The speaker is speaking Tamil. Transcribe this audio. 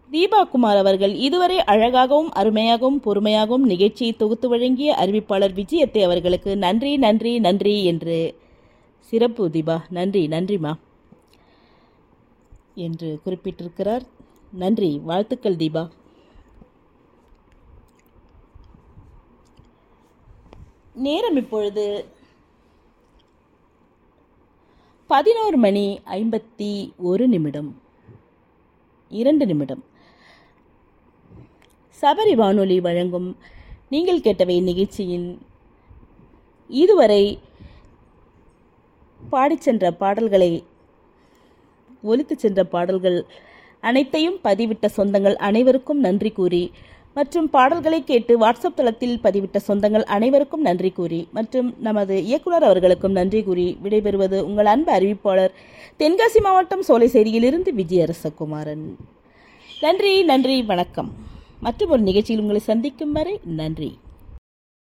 தீபா குமார் அவர்கள் இதுவரை அழகாகவும் அருமையாகவும் பொறுமையாகவும் நிகழ்ச்சியை தொகுத்து வழங்கிய அறிவிப்பாளர் விஜயத்தை அவர்களுக்கு நன்றி நன்றி நன்றி என்று சிறப்பு தீபா நன்றி நன்றிமா என்று குறிப்பிட்டிருக்கிறார் நன்றி வாழ்த்துக்கள் தீபா நேரம் இப்பொழுது பதினோரு மணி ஐம்பத்தி ஒரு நிமிடம் இரண்டு நிமிடம் சபரி வானொலி வழங்கும் நீங்கள் கேட்டவை நிகழ்ச்சியின் இதுவரை பாடிச் சென்ற பாடல்களை ஒலித்துச் சென்ற பாடல்கள் அனைத்தையும் பதிவிட்ட சொந்தங்கள் அனைவருக்கும் நன்றி கூறி மற்றும் பாடல்களை கேட்டு வாட்ஸ்அப் தளத்தில் பதிவிட்ட சொந்தங்கள் அனைவருக்கும் நன்றி கூறி மற்றும் நமது இயக்குனர் அவர்களுக்கும் நன்றி கூறி விடைபெறுவது உங்கள் அன்பு அறிவிப்பாளர் தென்காசி மாவட்டம் சோலைசேரியிலிருந்து விஜயரசகுமாரன் நன்றி நன்றி வணக்கம் மற்றும் ஒரு நிகழ்ச்சியில் உங்களை சந்திக்கும் வரை நன்றி